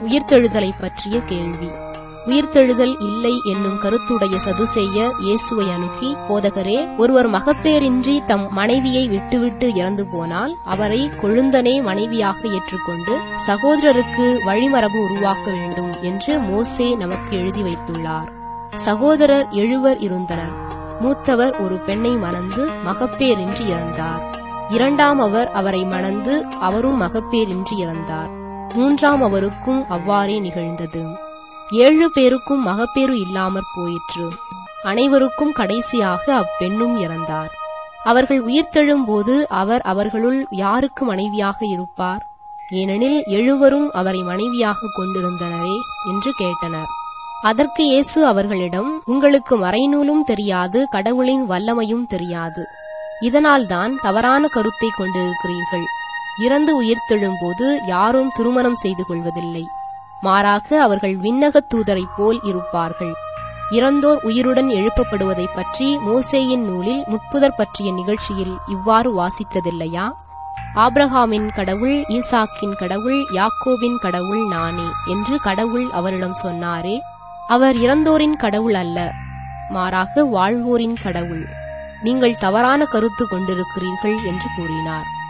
உயிர்த்தெழுதலை பற்றிய கேள்வி உயிர்த்தெழுதல் இல்லை என்னும் கருத்துடைய சதுசேய இயேசுவை அணுகி போதகரே ஒருவர் மகப்பேரின்றி தம் மனைவியை விட்டுவிட்டு இறந்து போனால் அவரை கொழுந்தனே மனைவியாக ஏற்றுக்கொண்டு சகோதரருக்கு வழிமரபு உருவாக்க வேண்டும் என்று மோசே நமக்கு எழுதி வைத்துள்ளார் சகோதரர் எழுவர் இருந்தனர் மூத்தவர் ஒரு பெண்ணை மணந்து மகப்பேரின்றி இறந்தார் இரண்டாம் அவர் அவரை மணந்து அவரும் மகப்பேரின்றி இறந்தார் மூன்றாம் அவருக்கும் அவ்வாறே நிகழ்ந்தது ஏழு பேருக்கும் மகப்பேறு இல்லாமற் போயிற்று அனைவருக்கும் கடைசியாக அப்பெண்ணும் இறந்தார் அவர்கள் உயிர்த்தெழும்போது அவர் அவர்களுள் யாருக்கு மனைவியாக இருப்பார் ஏனெனில் எழுவரும் அவரை மனைவியாக கொண்டிருந்தனரே என்று கேட்டனர் அதற்கு இயேசு அவர்களிடம் உங்களுக்கு மறைநூலும் தெரியாது கடவுளின் வல்லமையும் தெரியாது இதனால்தான் தவறான கருத்தை கொண்டிருக்கிறீர்கள் இறந்து உயிர்த்தெழும்போது யாரும் திருமணம் செய்து கொள்வதில்லை மாறாக அவர்கள் விண்ணகத் தூதரைப் போல் இருப்பார்கள் இறந்தோர் உயிருடன் எழுப்பப்படுவதைப் பற்றி மோசேயின் நூலில் முட்புதர் பற்றிய நிகழ்ச்சியில் இவ்வாறு வாசித்ததில்லையா ஆப்ரஹாமின் கடவுள் ஈசாக்கின் கடவுள் யாக்கோபின் கடவுள் நானே என்று கடவுள் அவரிடம் சொன்னாரே அவர் இறந்தோரின் கடவுள் அல்ல மாறாக வாழ்வோரின் கடவுள் நீங்கள் தவறான கருத்து கொண்டிருக்கிறீர்கள் என்று கூறினார்